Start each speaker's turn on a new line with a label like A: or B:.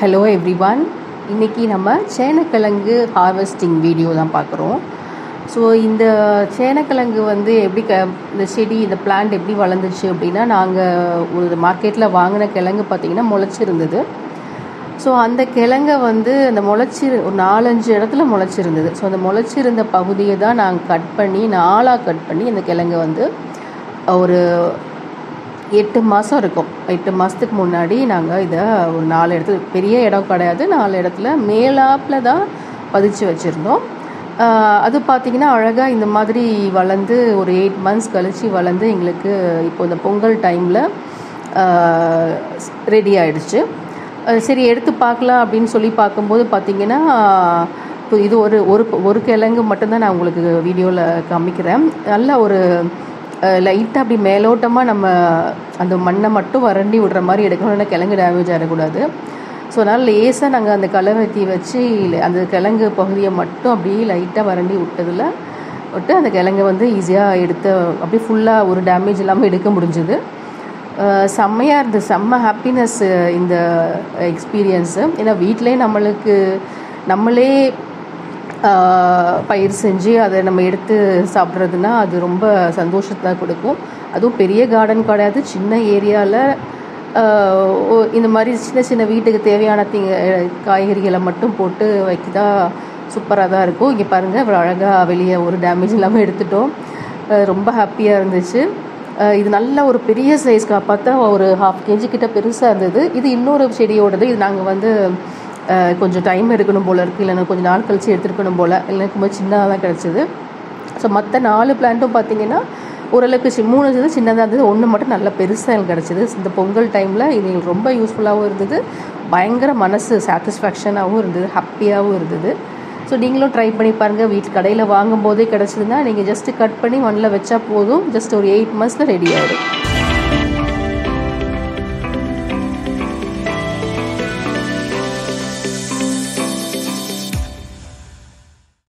A: hello everyone இன்னைக்கு நம்ம சேனக்கிழங்கு ஹார்வெஸ்டிங் வீடியோ தான் பார்க்குறோம் ஸோ இந்த சேனக்கிழங்கு வந்து எப்படி க இந்த செடி இந்த பிளான்ட் எப்படி வளர்ந்துச்சு அப்படின்னா நாங்கள் ஒரு மார்க்கெட்டில் வாங்கின கிழங்கு பார்த்திங்கன்னா முளைச்சிருந்தது ஸோ அந்த கிழங்க வந்து அந்த முளைச்சி ஒரு நாலஞ்சு இடத்துல முளைச்சிருந்தது ஸோ அந்த முளைச்சிருந்த பகுதியை தான் நாங்கள் கட் பண்ணி நாலாக கட் பண்ணி அந்த கிழங்க வந்து ஒரு எட்டு மாதம் இருக்கும் எட்டு மாதத்துக்கு முன்னாடி நாங்கள் இதை ஒரு நாலு இடத்துல பெரிய இடம் கிடையாது நாலு இடத்துல மேலாப்பில் தான் பதிச்சு வச்சுருந்தோம் அது பார்த்திங்கன்னா அழகாக இந்த மாதிரி வளர்ந்து ஒரு எயிட் மந்த்ஸ் கழித்து வளர்ந்து எங்களுக்கு இப்போ இந்த பொங்கல் டைமில் ரெடி ஆயிடுச்சு சரி எடுத்து பார்க்கலாம் அப்படின்னு சொல்லி பார்க்கும்போது பார்த்திங்கன்னா இப்போ இது ஒரு ஒரு ஒரு கிழங்கு மட்டும்தான் நான் உங்களுக்கு வீடியோவில் காமிக்கிறேன் நல்ல ஒரு லைட்டாக அப்படி மேலோட்டமாக நம்ம அந்த மண்ணை மட்டும் வறண்டி விடுற மாதிரி எடுக்கணும் கிழங்கு டேமேஜ் ஆகிடக்கூடாது ஸோ அதனால் லேசாக நாங்கள் அந்த களைவெத்தி வச்சு அந்த கிழங்கு பகுதியை மட்டும் அப்படியே லைட்டாக வறண்டி விட்டதில் விட்டு அந்த கிழங்கை வந்து ஈஸியாக எடுத்து அப்படியே ஃபுல்லாக ஒரு டேமேஜ் இல்லாமல் எடுக்க முடிஞ்சுது செம்மையாக இருந்தது செம்ம ஹாப்பினஸ் இந்த எக்ஸ்பீரியன்ஸு ஏன்னா வீட்டிலே நம்மளுக்கு நம்மளே பயிர் செஞ்சு அதை நம்ம எடுத்து சாப்பிட்றதுனா அது ரொம்ப சந்தோஷத்தை கொடுக்கும் அதுவும் பெரிய கார்டன் கிடையாது சின்ன ஏரியாவில் இந்த மாதிரி சின்ன சின்ன வீட்டுக்கு தேவையான திங்க காய்கறிகளை மட்டும் போட்டு வைக்கிதா சூப்பராக தான் இருக்கும் இங்கே பாருங்கள் இவ்வளோ அழகாக வெளியே ஒரு டேமேஜ் இல்லாமல் எடுத்துட்டோம் ரொம்ப ஹாப்பியாக இருந்துச்சு இது நல்ல ஒரு பெரிய சைஸ்க்காக பார்த்தா ஒரு ஹாஃப் கேஜி கிட்ட பெருசாக இருந்தது இது இன்னொரு செடியோடது இது நாங்கள் வந்து கொஞ்சம் டைம் எடுக்கணும் போல் இருக்குது இல்லைன்னா கொஞ்சம் நாள் கழித்து எடுத்துருக்கணும் போல் இல்லை ரொம்ப சின்னதாக தான் கிடச்சிது ஸோ மற்ற நாலு பிளான்ட்டும் பார்த்தீங்கன்னா ஓரளவுக்கு சி மூணு இது சின்னதாக இருந்தது ஒன்று மட்டும் நல்லா பெருசாக எனக்கு கிடச்சிது இந்த பொங்கல் டைமில் இது எங்களுக்கு ரொம்ப யூஸ்ஃபுல்லாகவும் இருந்தது பயங்கர மனசு சாட்டிஸ்ஃபேக்ஷனாகவும் இருந்தது ஹாப்பியாகவும் இருந்தது ஸோ நீங்களும் ட்ரை பண்ணி பாருங்கள் வீட்டு கடையில் வாங்கும் போதே கிடச்சிதுன்னா நீங்கள் ஜஸ்ட்டு கட் பண்ணி மண்ணில் வச்சா போதும் ஜஸ்ட் ஒரு எயிட் மந்த்ஸில் ரெடி ஆகிடும்